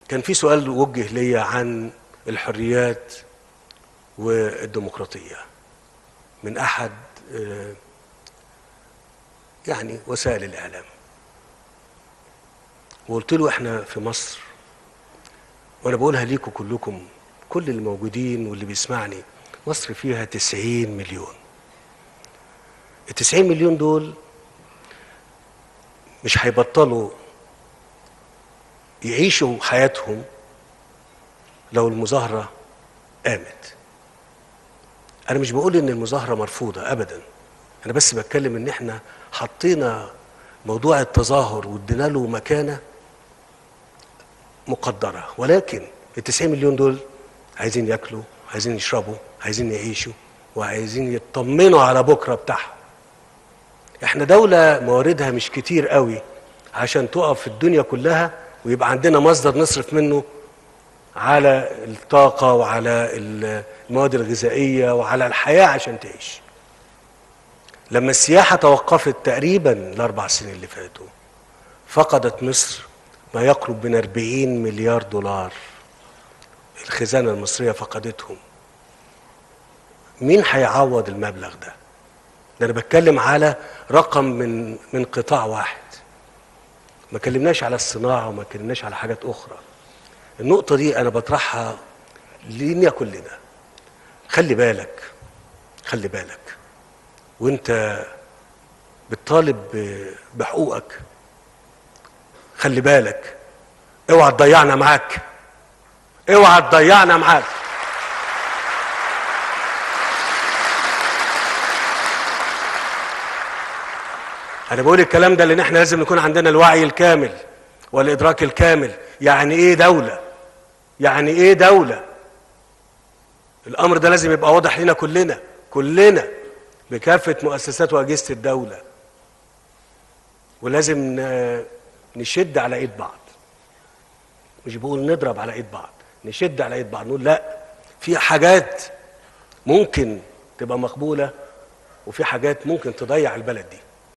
كان في سؤال وجه لي عن الحريات والديمقراطية من أحد آه، يعني وسائل الإعلام وقلت له احنا في مصر وانا بقولها ليكم كلكم كل اللي موجودين واللي بيسمعني مصر فيها تسعين مليون التسعين مليون دول مش هيبطلوا يعيشوا حياتهم لو المظاهرة قامت أنا مش بقول إن المظاهرة مرفوضة أبدا أنا بس بتكلم إن إحنا حطينا موضوع التظاهر وادينا له مكانة مقدرة ولكن التسعين مليون دول عايزين ياكلوا عايزين يشربوا عايزين يعيشوا وعايزين يطمنوا على بكرة بتاعهم احنا دولة مواردها مش كتير قوي عشان تقف في الدنيا كلها ويبقى عندنا مصدر نصرف منه على الطاقة وعلى المواد الغذائية وعلى الحياة عشان تعيش لما السياحة توقفت تقريبا الأربع سنين اللي فاتوا فقدت مصر ما يقرب من 40 مليار دولار الخزانة المصرية فقدتهم مين هيعوض المبلغ ده؟ ده أنا بتكلم على رقم من من قطاع واحد ما كلمناش على الصناعة وما كلمناش على حاجات أخرى النقطة دي أنا بطرحها لينا كلنا خلي بالك خلي بالك وانت بتطالب بحقوقك خلي بالك اوعى تضيعنا معاك اوعى تضيعنا معاك انا بقول الكلام ده لان احنا لازم نكون عندنا الوعي الكامل والادراك الكامل يعني ايه دوله يعني ايه دوله الامر ده لازم يبقى واضح لنا كلنا كلنا بكافه مؤسسات واجهزه الدوله ولازم ن- نشد على ايد بعض مش بقول نضرب على ايد بعض نشد على ايد بعض نقول لا في حاجات ممكن تبقى مقبوله وفي حاجات ممكن تضيع البلد دي